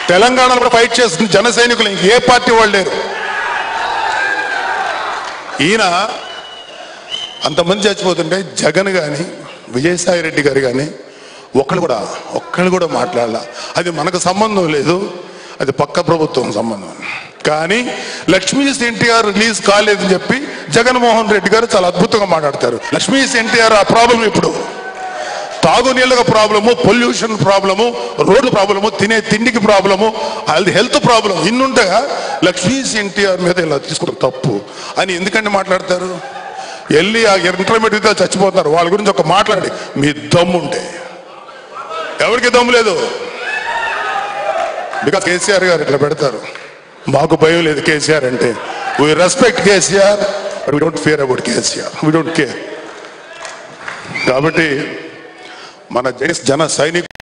తెలంగాణలో కూడా ఫైట్ చేస్తున్న జన సైనికులు ఇంక ఏ పార్టీ వాళ్ళు లేరు ఈయన అంతమంది చచ్చిపోతుంటే జగన్ కానీ విజయసాయి రెడ్డి గారు కానీ ఒక్కళ్ళు కూడా ఒక్కళ్ళు కూడా మాట్లాడాల అది మనకు సంబంధం లేదు అది పక్క ప్రభుత్వం సంబంధం కానీ లక్ష్మీస్ ఎన్టీఆర్ రిలీజ్ కాలేదని చెప్పి జగన్మోహన్ రెడ్డి గారు చాలా అద్భుతంగా మాట్లాడతారు లక్ష్మీస్ ఎన్టీఆర్ ఆ ప్రాబ్లం ఇప్పుడు తాగునీళ్ళకి problem pollution problem road problem తినే తిండికి ప్రాబ్లము అది హెల్త్ ప్రాబ్లం ఇన్నుండగా లక్ష్మీస్ ఎన్టీఆర్ మీద ఇలా తీసుకున్న తప్పు అని ఎందుకంటే మాట్లాడతారు వెళ్ళి ఆ ఇంటర్మీడియట్ చచ్చిపోతున్నారు వాళ్ళ గురించి ఒక మాట్లాడి మీ దమ్ముంటే ఎవరికి దమ్ము లేదు బికాస్ కేసీఆర్ గారు ఇట్లా పెడతారు మాకు భయం లేదు కేసీఆర్ అంటే we respect KCR but we don't fear about KCR we don't care కాబట్టి మన జన- జన సైనిక